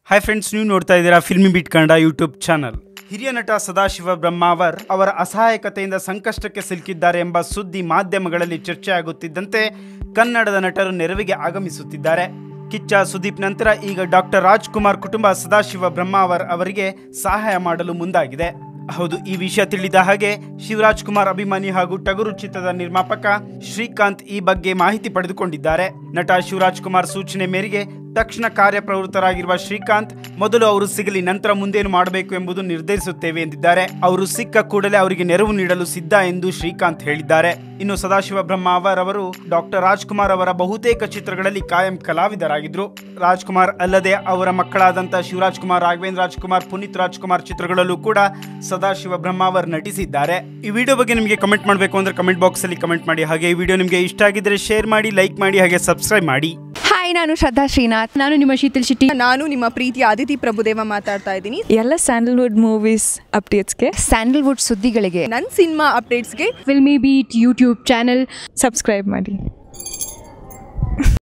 hi friends ನೀವು ನೋಡ್ತಾ ಇದ್ದೀರಾ Filmibeat Kannada YouTube channel ಹಿರಿಯ ನಟ ಸದಾಶಿವ ಬ್ರಹ್ಮಾವರ್ ಅವರ ಅಸಹಾಯಕತೆಯಿಂದ ಸಂಕಷ್ಟಕ್ಕೆ ಸಿಲುಕಿದ್ದಾರೆ ಎಂಬ ಸುದ್ದಿ ಮಾಧ್ಯಮಗಳಲ್ಲಿ ಚರ್ಚೆ ಆಗುತ್ತಿದ್ದಂತೆ ಕನ್ನಡದ ನಟರು ನೆರವಿಗೆ ಆಗಮಿಸುತ್ತಿದ್ದಾರೆ ಕಿಚ್ಚ ಸುದೀಪ್ ನಂತರ ಈಗ ಡಾಕ್ಟರ್ ರಾಜ್ಕುಮಾರ್ ಕುಟುಂಬ ಸದಾಶಿವ ಬ್ರಹ್ಮಾವರ್ ಅವರಿಗೆ ಸಹಾಯ ಮಾಡಲು ಮುಂದಾಗಿದೆ ಹೌದು ಈ ವಿಷಯ ತಿಳಿದ ಹಾಗೆ ಶಿವರಾಜ್ ಕುಮಾರ್ ಅಭಿಮಾನಿ ಹಾಗೂ ಟಗರು ಚಿತ್ರದ ನಿರ್ಮಾಪಕ ಶ್ರೀಕಾಂತ್ ಈ ಬಗ್ಗೆ ಮಾಹಿತಿ ಪಡೆದುಕೊಂಡಿದ್ದಾರೆ ನಟ ಶಿವರಾಜ್ ಕುಮಾರ್ ಸೂಚನೆ ಮೇರೆಗೆ ತಕ್ಷಣ ಕಾರ್ಯಪ್ರವೃತ್ತರಾಗಿರುವ ಶ್ರೀಕಾಂತ್ ಮೊದಲು ಅವರು ಸಿಗಲಿ ನಂತರ ಮುಂದೇನು ಮಾಡಬೇಕು ಎಂಬುದು ನಿರ್ಧರಿಸುತ್ತೇವೆ ಎಂದಿದ್ದಾರೆ ಅವರು ಸಿಕ್ಕ ಕೂಡಲೇ ಅವರಿಗೆ ನೆರವು ನೀಡಲು ಸಿದ್ಧ ಎಂದು ಶ್ರೀಕಾಂತ್ ಹೇಳಿದ್ದಾರೆ ಇನ್ನು ಸದಾಶಿವ ಬ್ರಹ್ಮಾವರ್ ಅವರು ಡಾಕ್ಟರ್ ರಾಜ್ಕುಮಾರ್ ಅವರ ಬಹುತೇಕ ಚಿತ್ರಗಳಲ್ಲಿ ಕಾಯಂ ಕಲಾವಿದರಾಗಿದ್ರು ರಾಜ್ಕುಮಾರ್ ಅಲ್ಲದೆ ಅವರ ಮಕ್ಕಳಾದಂಥ ಶಿವರಾಜ್ ಕುಮಾರ್ ರಾಘವೇಂದ್ರ ರಾಜ್ಕುಮಾರ್ ಪುನೀತ್ ರಾಜ್ಕುಮಾರ್ ಚಿತ್ರಗಳಲ್ಲೂ ಕೂಡ ಸದಾಶಿವ ಬ್ರಹ್ಮಾವರ್ ನಟಿಸಿದ್ದಾರೆ ಈ ವಿಡಿಯೋ ಬಗ್ಗೆ ನಿಮಗೆ ಕಮೆಂಟ್ ಮಾಡಬೇಕು ಅಂದ್ರೆ ಕಮೆಂಟ್ ಬಾಕ್ಸ್ ಅಲ್ಲಿ ಕಮೆಂಟ್ ಮಾಡಿ ಹಾಗೆ ಈ ವಿಡಿಯೋ ನಿಮಗೆ ಇಷ್ಟ ಆಗಿದ್ರೆ ಶೇರ್ ಮಾಡಿ ಲೈಕ್ ಮಾಡಿ ಹಾಗೆ ಸಬ್ಸ್ಕ್ರೈಬ್ ಮಾಡಿ ಹಾಯ್ ನಾನು ಶ್ರದ್ಧಾ ಶ್ರೀನಾಥ್ ನಾನು ನಿಮ್ಮ ಶೀತಲ್ ಶೆಟ್ಟಿ ನಾನು ನಿಮ್ಮ ಪ್ರೀತಿಯ ಅದಿತಿ ಪ್ರಭುದೇವ ಮಾತಾಡ್ತಾ ಇದ್ದೀನಿ ಎಲ್ಲ ಸ್ಯಾಂಡಲ್ವುಡ್ ಮೂವೀಸ್ ಅಪ್ಡೇಟ್ಸ್ಗೆ ಸ್ಯಾಂಡಲ್ವುಡ್ ಸುದ್ದಿಗಳಿಗೆ ನನ್ನ ಸಿನಿಮಾ ಅಪ್ಡೇಟ್ಸ್ಗೆ Filmibeat YouTube channel subscribe ಮಾಡಿ